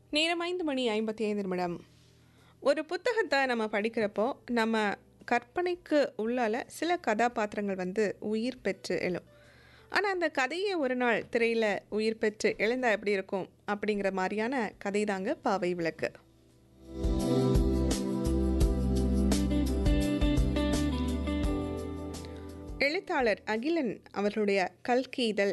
நேரம் ஐந்து மணி ஐம்பத்தி ஐந்து நிமிடம் ஒரு புத்தகத்தை நம்ம படிக்கிறப்போ நம்ம கற்பனைக்கு உள்ளால சில கதாபாத்திரங்கள் வந்து உயிர் பெற்று எழும் ஆனால் அந்த கதையை ஒரு நாள் திரையில் உயிர் பெற்று எழுந்தா எப்படி இருக்கும் அப்படிங்கிற மாதிரியான கதை தாங்க பாவை விளக்கு எழுத்தாளர் அகிலன் அவர்களுடைய கல்கி இதழ்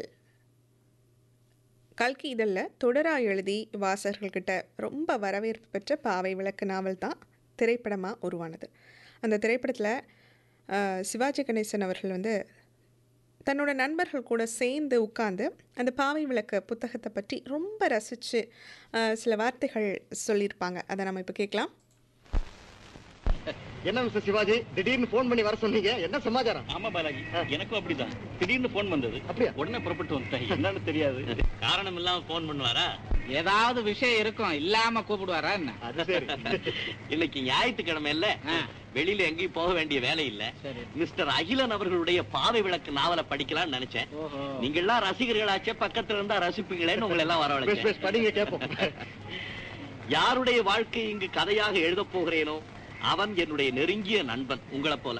கல்கி இதழில் தொடராக எழுதி வாசகர்கள்கிட்ட ரொம்ப வரவேற்பு பெற்ற பாவை விளக்கு நாவல் தான் திரைப்படமாக உருவானது அந்த திரைப்படத்தில் அஹ், சிவாஜி கணேசன் அவர்கள் வந்து தன்னோட நண்பர்கள் கூட சேர்ந்து உட்கார்ந்து அந்த பாவை விளக்கு புத்தகத்தை பற்றி ரொம்ப ரசித்து சில வார்த்தைகள் சொல்லியிருப்பாங்க அதை நம்ம இப்போ கேட்கலாம் என்ன மிஸ்டர் சிவாஜி திடீர்னு போன் பண்ணி வர சொன்னீங்க என்ன சமாச்சாரம் ஆமா பாலாஜி எனக்கும் அப்படிதான் திடீர்னு போன் வந்தது அப்படியா? உடனே புறப்பட்டு வந்துட்டேன் என்னன்னு தெரியாது காரணம் இல்லாம போன் பண்ணுவாரா ஏதாவது விஷயம் இருக்கும் இல்லாம கூப்பிடுவாரா என்ன அது சரி இன்னைக்கு ஞாயிற்றுக்கிழமை இல்ல ஆ. வெளியில எங்கேயும் போக வேண்டிய வேலை இல்ல சரி. மிஸ்டர் அகிலன் அவர்களுடைய பாவை விளக்கு நாவலை படிக்கலாம்னு நினைச்சேன் ஓஹோ நீங்க எல்லாம் ரசிகர்களாச்சே பக்கத்துல இருந்தா ரசிப்பீங்களேன்னு உங்களை எல்லாம் பேஸ் வரவழைச்சேன் பேஸ் படிங்க கேட்போம் யாருடைய வாழ்க்கை இங்கு கதையாக எழுதப் போகிறேனோ அவன் என்னுடைய நெருங்கிய நண்பன் உங்களைப் போல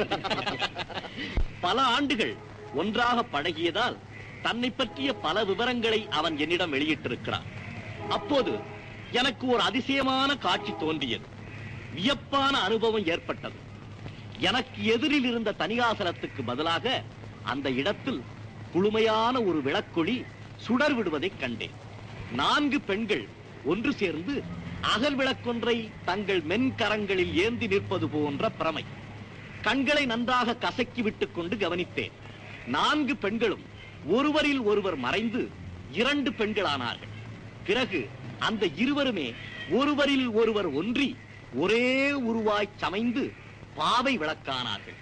பல ஆண்டுகள் ஒன்றாக பழகியதால் தன்னை பற்றிய பல விவரங்களை அவன் என்னிடம் வெளியிட்டிருக்கிறான் அப்போது எனக்கு ஒரு அதிசயமான காட்சி தோன்றியது வியப்பான அனுபவம் ஏற்பட்டது எனக்கு எதிரில் இருந்த தனியாசலத்துக்கு பதிலாக அந்த இடத்தில் குளுமையான ஒரு விளக்கொளி சுடர் விடுவதைக் கண்டேன் நான்கு பெண்கள் ஒன்று சேர்ந்து அகல் விளக்கொன்றை தங்கள் மென்கரங்களில் ஏந்தி நிற்பது போன்ற பிரமை கண்களை நன்றாக கசக்கி விட்டுக் கொண்டு கவனித்தேன் நான்கு பெண்களும் ஒருவரில் ஒருவர் மறைந்து இரண்டு பெண்களானார்கள் பிறகு அந்த இருவருமே ஒருவரில் ஒருவர் ஒன்றி ஒரே உருவாய் சமைந்து பாவை விளக்கானார்கள்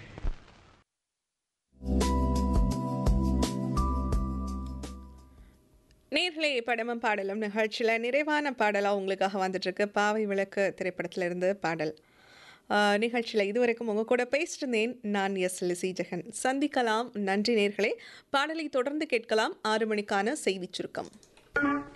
நேர்களே படமும் பாடலும் நிகழ்ச்சியில் நிறைவான பாடலாக உங்களுக்காக வந்துட்டுருக்கு பாவை விளக்கு திரைப்படத்திலிருந்து பாடல் நிகழ்ச்சியில் இதுவரைக்கும் உங்கள் கூட பேசிட்டு இருந்தேன் நான் எஸ் லிசி ஜெகன் சந்திக்கலாம் நன்றி நேர்களே பாடலை தொடர்ந்து கேட்கலாம் ஆறு மணிக்கான செய்திச் சுருக்கம்